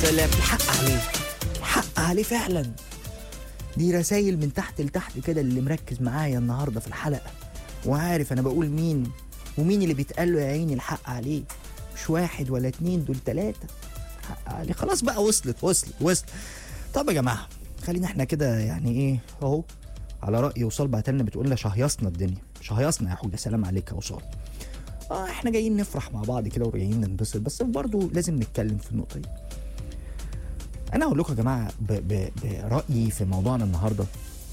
سلام الحق عليه الحق عليه فعلا دي رسايل من تحت لتحت كده اللي مركز معايا النهارده في الحلقه وعارف انا بقول مين ومين اللي بيتقال له يا عيني الحق عليه مش واحد ولا اتنين دول تلاته الحق عليه خلاص بقى وصلت وصلت وصلت طب يا جماعه خلينا احنا كده يعني ايه اهو على راي وصال بعتلنا بتقول لنا شهيصنا الدنيا شهيصنا يا حوده سلام عليك يا وصال اه احنا جايين نفرح مع بعض كده وجايين ننبسط بس برضه لازم نتكلم في النقطه دي انا هقول لكم يا جماعه ب- ب- برايي في موضوعنا النهارده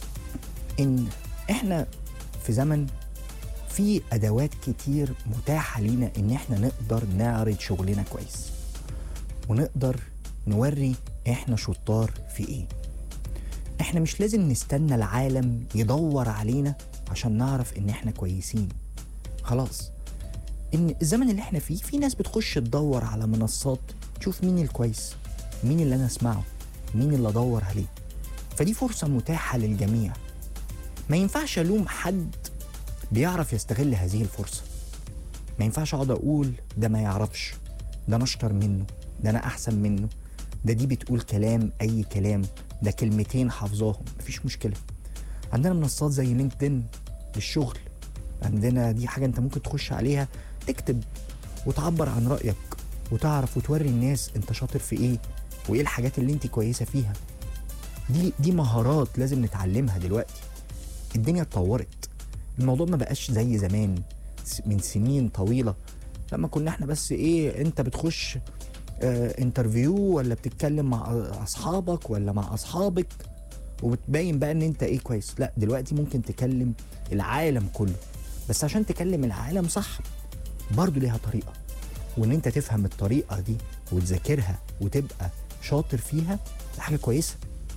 ان احنا في زمن في ادوات كتير متاحه لينا ان احنا نقدر نعرض شغلنا كويس ونقدر نوري احنا شطار في ايه احنا مش لازم نستنى العالم يدور علينا عشان نعرف ان احنا كويسين خلاص ان الزمن اللي احنا فيه في ناس بتخش تدور على منصات تشوف مين الكويس مين اللي انا اسمعه مين اللي ادور عليه فدي فرصه متاحه للجميع ما ينفعش الوم حد بيعرف يستغل هذه الفرصه ما ينفعش اقعد اقول ده ما يعرفش ده انا اشطر منه ده انا احسن منه ده دي بتقول كلام اي كلام ده كلمتين حافظاهم مفيش مشكله عندنا منصات زي لينكدين للشغل عندنا دي حاجه انت ممكن تخش عليها تكتب وتعبر عن رايك وتعرف وتوري الناس انت شاطر في ايه وايه الحاجات اللي انت كويسه فيها دي دي مهارات لازم نتعلمها دلوقتي الدنيا اتطورت الموضوع ما بقاش زي زمان س- من سنين طويله لما كنا احنا بس ايه انت بتخش اه انترفيو ولا بتتكلم مع اصحابك ولا مع اصحابك وبتبين بقى ان انت ايه كويس لا دلوقتي ممكن تكلم العالم كله بس عشان تكلم العالم صح برضو ليها طريقه وان انت تفهم الطريقه دي وتذاكرها وتبقى شاطر فيها ده حاجه كويسه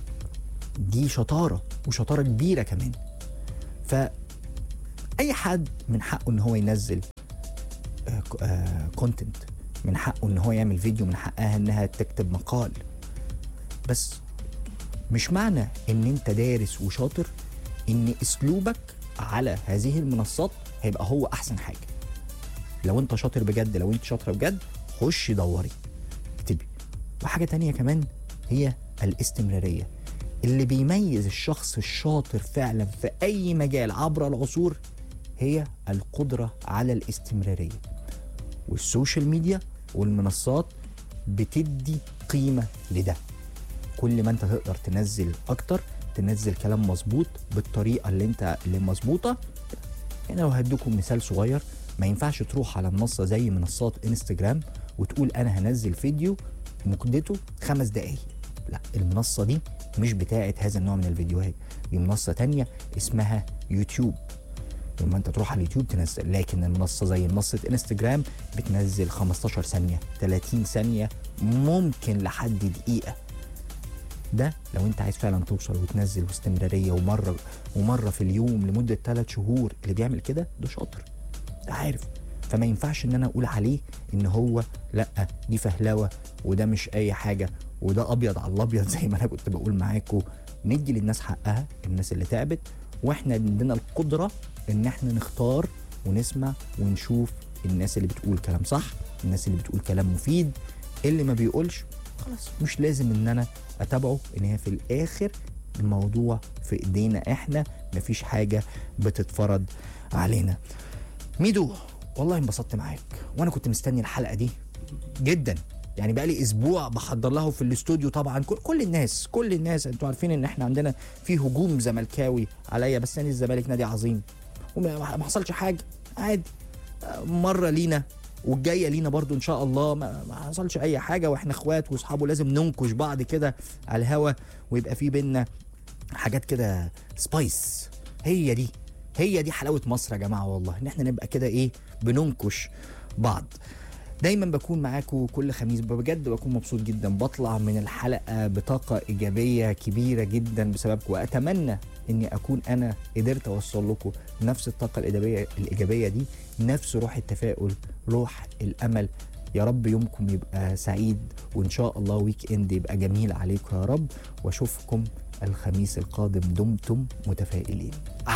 دي شطاره وشطاره كبيره كمان ف اي حد من حقه ان هو ينزل كونتنت من حقه ان هو يعمل فيديو من حقها انها تكتب مقال بس مش معنى ان انت دارس وشاطر ان اسلوبك على هذه المنصات هيبقى هو احسن حاجه لو انت شاطر بجد لو انت شاطره بجد خش دوري اكتبي وحاجه تانية كمان هي الاستمراريه اللي بيميز الشخص الشاطر فعلا في اي مجال عبر العصور هي القدره على الاستمراريه والسوشيال ميديا والمنصات بتدي قيمه لده كل ما انت تقدر تنزل اكتر تنزل كلام مظبوط بالطريقه اللي انت اللي مظبوطه يعني لو هديكم مثال صغير ما ينفعش تروح على منصه زي منصات انستجرام وتقول انا هنزل فيديو مدته خمس دقايق لا المنصه دي مش بتاعه هذا النوع من الفيديوهات دي منصه تانية اسمها يوتيوب لما انت تروح على اليوتيوب تنزل لكن المنصه زي منصه انستجرام بتنزل 15 ثانيه 30 ثانيه ممكن لحد دقيقه ده لو انت عايز فعلا توصل وتنزل باستمراريه ومره ومره في اليوم لمده ثلاث شهور اللي بيعمل كده ده شاطر ده عارف فما ينفعش ان انا اقول عليه ان هو لا دي فهلوه وده مش اي حاجه وده ابيض على الابيض زي ما انا كنت بقول معاكم ندي للناس حقها الناس اللي تعبت واحنا عندنا القدره ان احنا نختار ونسمع ونشوف الناس اللي بتقول كلام صح الناس اللي بتقول كلام مفيد اللي ما بيقولش خلاص مش لازم ان انا اتابعه ان هي في الاخر الموضوع في ايدينا احنا مفيش حاجه بتتفرض علينا ميدو والله انبسطت معاك وانا كنت مستني الحلقه دي جدا يعني بقى لي اسبوع بحضر لها في الاستوديو طبعا كل, كل الناس كل الناس انتوا عارفين ان احنا عندنا في هجوم زملكاوي عليا بس نادي الزمالك نادي عظيم وما ما حصلش حاجه عادي مره لينا والجايه لينا برضو ان شاء الله ما, ما حصلش اي حاجه واحنا اخوات واصحابه لازم ننكش بعض كده على الهوا ويبقى في بينا حاجات كده سبايس هي دي هي دي حلاوه مصر يا جماعه والله ان احنا نبقى كده ايه بننكش بعض دايما بكون معاكم كل خميس بجد بكون مبسوط جدا بطلع من الحلقه بطاقه ايجابيه كبيره جدا بسببكم واتمنى اني اكون انا قدرت اوصل لكم نفس الطاقه الايجابيه الايجابيه دي نفس روح التفاؤل روح الامل يا رب يومكم يبقى سعيد وان شاء الله ويك اند يبقى جميل عليكم يا رب واشوفكم الخميس القادم دمتم متفائلين